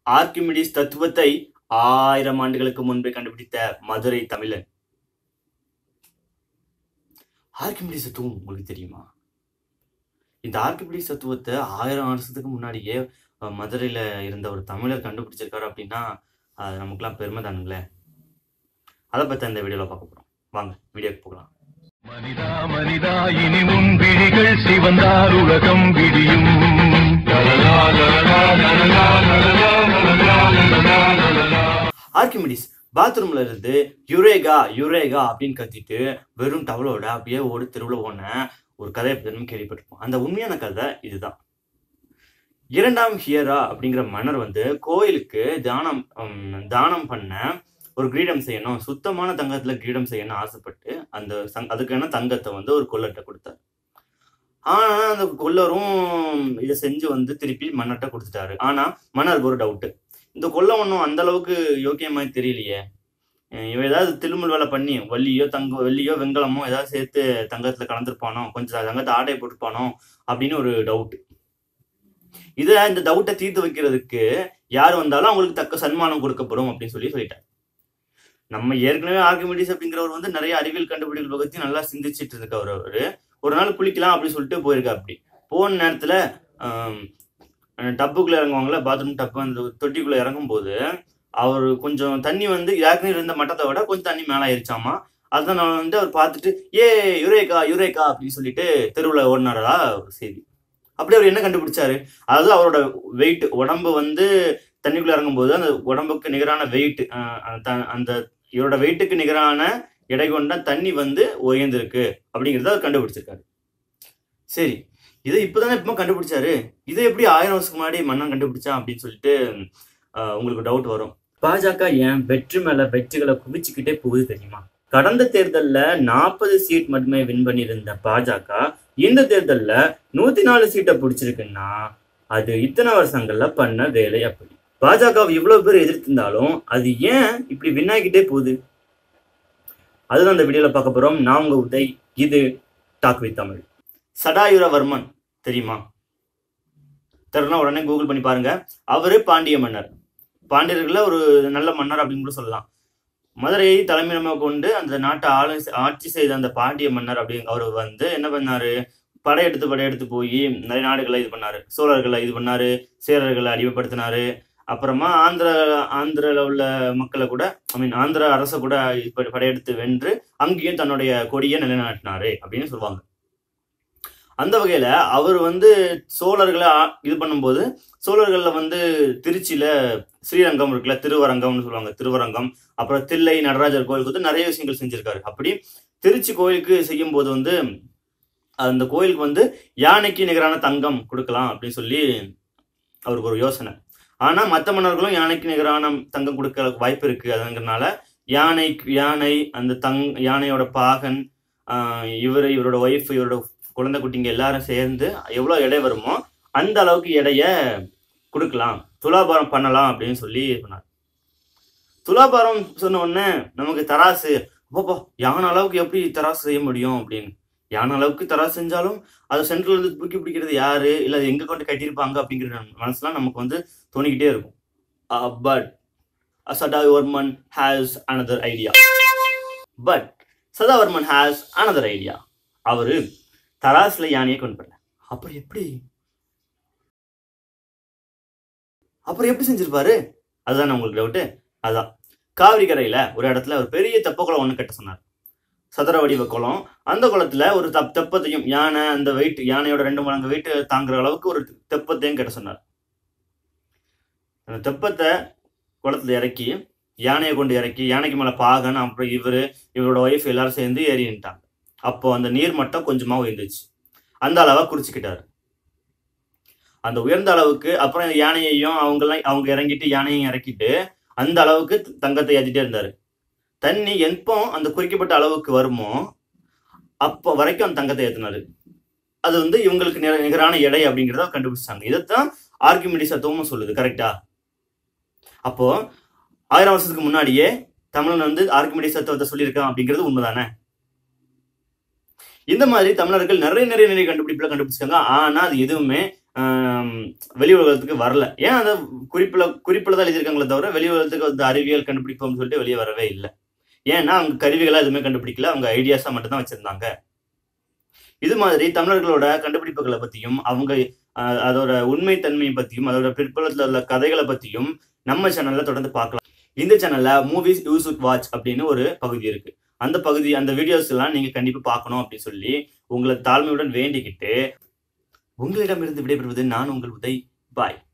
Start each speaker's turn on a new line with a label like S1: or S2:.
S1: Archimedes தத்துவத்தை ஆயிரம் ஆண்டுகளுக்கு முன்பே கண்டுபிடித்த மதுரை தமிழன் ஆர்கிமிடிஸ் தத்துவம் உங்களுக்கு தெரியுமா இந்த ஆர்கிமிடிஸ் தத்துவத்தை ஆயிரம் வருஷத்துக்கு முன்னாடியே அஹ், மதுரையில இருந்த ஒரு தமிழர் கண்டுபிடிச்சிருக்காரு அப்படின்னா அது நமக்குலாம் பெருமை தானுங்களே அதை பத்தி இந்த வீடியோல பார்க்க போறோம் வாங்க வீடியோக்கு போகலாம்
S2: மனிதா மனிதா இனி முன் விழிகள் சிவந்தார் உலகம் விடியும் லலலா, லலலா, லலலா, லலலா, லலலா, லலலா, லலலா.
S1: ஆர்கிமிடிஸ் பாத்ரூம்ல இருந்து யுரேகா யுரேகா அப்படின்னு கத்திட்டு வெறும் டவலோட அப்படியே ஓடி தெருவில் ஓன ஒரு கதையை பற்றி கேள்விப்பட்டிருப்போம் அந்த உண்மையான கதை இதுதான் இரண்டாம் ஹியரா அப்படிங்கிற மன்னர் வந்து கோயிலுக்கு தானம் ஹம், தானம் பண்ண ஒரு கிரீடம் செய்யணும் சுத்தமான தங்கத்துல கிரீடம் செய்யணும்னு ஆசைப்பட்டு அந்த சங்- அதுக்கான தங்கத்தை வந்து ஒரு கொள்ளர்கிட்ட கொடுத்தாரு ஆனா அந்த கொள்ளரும் இதை செஞ்சு வந்து திருப்பி மன்னர்கிட்ட கொடுத்துட்டாரு ஆனா மன்னருக்கு ஒரு டவுட்டு இந்த கொல்லை ஒன்றும் அந்த அளவுக்கு யோக்கியமாய் தெரியலையே அஹ் இவன் ஏதாவது திருமல் வேலை பண்ணி வள்ளியோ தங்க வெள்ளியோ வெங்கலமோ ஏதாவது சேர்த்து தங்கத்துல கலந்துருப்பானோ கொஞ்சம் தங்கத்தை ஆடை போட்டுப்பானோ அப்படின்னு ஒரு டவுட் இதை இந்த டவுட்டை தீர்த்து வைக்கிறதுக்கு யார் வந்தாலும் அவங்களுக்கு தக்க சன்மானம் கொடுக்கப்படும் அப்படின்னு சொல்லி சொல்லிட்டார் நம்ம ஏற்கனவே ஆர்கிமிடிஸ் அப்படிங்கிறவர் வந்து நிறைய அறிவியல் கண்டுபிடிப்புகளை பத்தி நல்லா சிந்திச்சிட்டு இருக்கவர் அவரு ஒரு நாள் குளிக்கலாம் அப்படின்னு சொல்லிட்டு போயிருக்கா அப்படி போன நேரத்துல ஆம், டப்புக்குள்ள இறங்குவாங்கல்ல பாத்ரூம் டப்பு அந்த தொட்டிக்குள்ள இறங்கும் போது அவர் கொஞ்சம் தண்ணி வந்து ஏற்கனவே இருந்த மட்டத்தை விட கொஞ்சம் தண்ணி மேலே ஆயிருச்சாமா அதான் நான் வந்து அவர் பார்த்துட்டு ஏ யுரேகா யுரேகா அப்படின்னு சொல்லிட்டு தெருவில் ஓடினாரா ஒரு செய்தி அப்படி அவர் என்ன கண்டுபிடிச்சாரு அதாவது அவரோட வெயிட் உடம்பு வந்து தண்ணிக்குள்ள இறங்கும்போது அந்த உடம்புக்கு நிகரான வெயிட் அந்த இவரோட வெயிட்டுக்கு நிகரான எடை கொண்ட தண்ணி வந்து உயர்ந்திருக்கு அப்படிங்கிறத அவர் கண்டுபிடிச்சிருக்காரு சரி இதை இப்போதானே இப்போ கண்டுபிடிச்சாரு இதை எப்படி ஆயிரம் வருஷத்துக்கு முன்னாடி மன்னன் கண்டுபிடிச்சான் அப்படின்னு சொல்லிட்டு ஆஹ், உங்களுக்கு டவுட் வரும் பாஜக ஏன் வெற்றி மேல வெற்றிகளை குவிச்சுக்கிட்டே போகுது தெரியுமா கடந்த தேர்தல்ல நாற்பது சீட் மட்டுமே வின் பண்ணியிருந்த பாஜக இந்த தேர்தல்ல நூத்தி நாலு சீட்டை பிடிச்சிருக்குன்னா அது இத்தனை வருஷங்கள்ல பண்ண வேலை அப்படி பாஜகவை இவ்வளவு பேர் எதிர்த்திருந்தாலும் அது ஏன் இப்படி வின் ஆகிக்கிட்டே போகுது அதுதான் இந்த வீடியோல பார்க்க போறோம் நான் உங்க உதய் இது டாக் வித் தமிழ் சடாயுரவர்மன் தெரியுமா தெரியல உடனே கூகுள் பண்ணி பாருங்க அவரு பாண்டிய மன்னர் பாண்டியர்கள்ல ஒரு நல்ல மன்னர் அப்படின்னு கூட சொல்லலாம் மதுரையை தலைமையிடமாக கொண்டு அந்த நாட்டை ஆளு ஆட்சி செய்த அந்த பாண்டிய மன்னர் அப்படி அவர் வந்து என்ன பண்ணாரு படையெடுத்து படையெடுத்து போய் நிறைய நாடுகளை இது பண்ணாரு சோழர்களை இது பண்ணாரு சேரர்களை அடிமைப்படுத்தினாரு அப்புறமா ஆந்திர ஆந்திரால உள்ள மக்களை கூட ஐ மீன் ஆந்திர அரசை கூட இது ப- படையெடுத்து வென்று அங்கேயும் தன்னுடைய கொடியை நிலைநாட்டினாரு அப்படின்னு சொல்லுவாங்க அந்த வகையில அவர் வந்து சோழர்களை ஆ- இது பண்ணும்போது சோழர்கள்ல வந்து திருச்சியில ஸ்ரீரங்கம் இருக்குல்ல திருவரங்கம்னு சொல்லுவாங்க திருவரங்கம் அப்புறம் தில்லை நடராஜர் கோயிலுக்கு வந்து நிறைய விஷயங்கள் செஞ்சிருக்காரு அப்படி திருச்சி கோயிலுக்கு செய்யும் போது வந்து அந்த கோயிலுக்கு வந்து யானைக்கு நிகரான தங்கம் கொடுக்கலாம் அப்படின்னு சொல்லி அவருக்கு ஒரு யோசனை ஆனா மற்ற மன்னர்களும் யானைக்கு நிகரான தங்கம் கொடுக்க வாய்ப்பு இருக்கு அதுங்கிறனால யானை யானை அந்த தங் யானையோட பாகன் ஆஹ் இவர் இவரோட ஒய்ஃப் இவரோட குழந்தை குட்டிங்க எல்லாரும் சேர்ந்து எவ்வளவு எடை வருமோ அந்த அளவுக்கு எடைய கொடுக்கலாம் துலாபாரம் பண்ணலாம் அப்படின்னு சொல்லி பண்ணார் துலாபாரம் சொன்ன உடனே நமக்கு தராசு அப்பப்பா யானை அளவுக்கு எப்படி தராசு செய்ய முடியும் அப்படின்னு யானை அளவுக்கு தராசு செஞ்சாலும் அதை சென்ட்ரல் இருந்து தூக்கி பிடிக்கிறது யாரு இல்ல அது எங்க கொண்டு கட்டியிருப்பாங்க அப்படிங்கிற மனசுலாம் நமக்கு வந்து தோணிக்கிட்டே இருக்கும் but Sadavarman has another idea but Sadavarman has another idea அவரு தராசுல யானையை கொண்டு வரல அப்புறம் எப்படி அப்புறம் எப்படி செஞ்சிருப்பாரு அதுதான் உங்களுக்கு டவுட்டு அதான் காவிரி கரையில ஒரு இடத்துல ஒரு பெரிய தெப்ப குளம் ஒன்று கட்ட சொன்னார் சதுர வடிவ குளம் அந்த குளத்துல ஒரு தப் தெப்பத்தையும் யானை அந்த வெயிட் யானையோட ரெண்டு மடங்கு வெயிட் தாங்குற அளவுக்கு ஒரு தெப்பத்தையும் கட்ட சொன்னார் அந்த தெப்பத்தை குளத்துல இறக்கி யானையை கொண்டு இறக்கி யானைக்கு மேல பாகன் அப்புறம் இவரு இவரோட ஒய்ஃப் எல்லாரும் சேர்ந்து ஏறிட்டாங்க அப்போ அந்த நீர் மட்டம் கொஞ்சமா உயர்ந்துச்சு அந்த அளவா குறிச்சுக்கிட்டாரு அந்த உயர்ந்த அளவுக்கு அப்புறம் யானையையும் அவங்கெல்லாம் அவங்க இறங்கிட்டு யானையும் இறக்கிட்டு அந்த அளவுக்கு தங்கத்தை ஏற்றிட்டே இருந்தாரு தண்ணி எப்போ அந்த குறிக்கப்பட்ட அளவுக்கு வருமோ அப்போ வரைக்கும் அந்த தங்கத்தை ஏற்றினாரு அது வந்து இவங்களுக்கு நிர- நிகரான எடை அப்படிங்கிறத கண்டுபிடிச்சாங்க இதைத்தான் ஆர்கிமிடிஸ் தத்துவமும் சொல்லுது கரெக்டா அப்போ ஆயிரம் வருஷத்துக்கு முன்னாடியே தமிழன் வந்து ஆர்கிமிடிஸ் தத்துவத்தை சொல்லியிருக்கான் அப்படிங்கிறது உண்மைதானே இந்த மாதிரி தமிழர்கள் நிறைய நிறைய நிறைய கண்டுபிடிப்புல கண்டுபிடிச்சிருக்காங்க ஆனா அது எதுவுமே ஆம், வெளி உலகத்துக்கு வரல ஏன் அந்த குறிப்பில் குறிப்பில் தான் எழுதியிருக்காங்களே தவிர வெளி உலகத்துக்கு வந்து அறிவியல் கண்டுபிடிப்போம்னு சொல்லிட்டு வெளியே வரவே இல்லை ஏன்னா அவங்க கருவிகளா எதுவுமே கண்டுபிடிக்கல அவங்க ஐடியாஸா மட்டும் தான் வச்சிருந்தாங்க இது மாதிரி தமிழர்களோட கண்டுபிடிப்புகளை பத்தியும் அவங்க அஹ், அதோட உண்மைத்தன்மையை பத்தியும் அதோட பிற்புலத்துல உள்ள கதைகளை பத்தியும் நம்ம சேனல்ல தொடர்ந்து பார்க்கலாம் இந்த சேனல்ல மூவிஸ் யூ சுட் வாட்ச் அப்படின்னு ஒரு பகுதி இருக்கு அந்த பகுதி அந்த வீடியோஸ் எல்லாம் நீங்க கண்டிப்பா பார்க்கணும் அப்படின்னு சொல்லி உங்களை தாழ்மையுடன் வேண்டிக்கிட்டு உங்களிடமிருந்து விடைபெறுவது நான் உங்கள் உதய் பாய்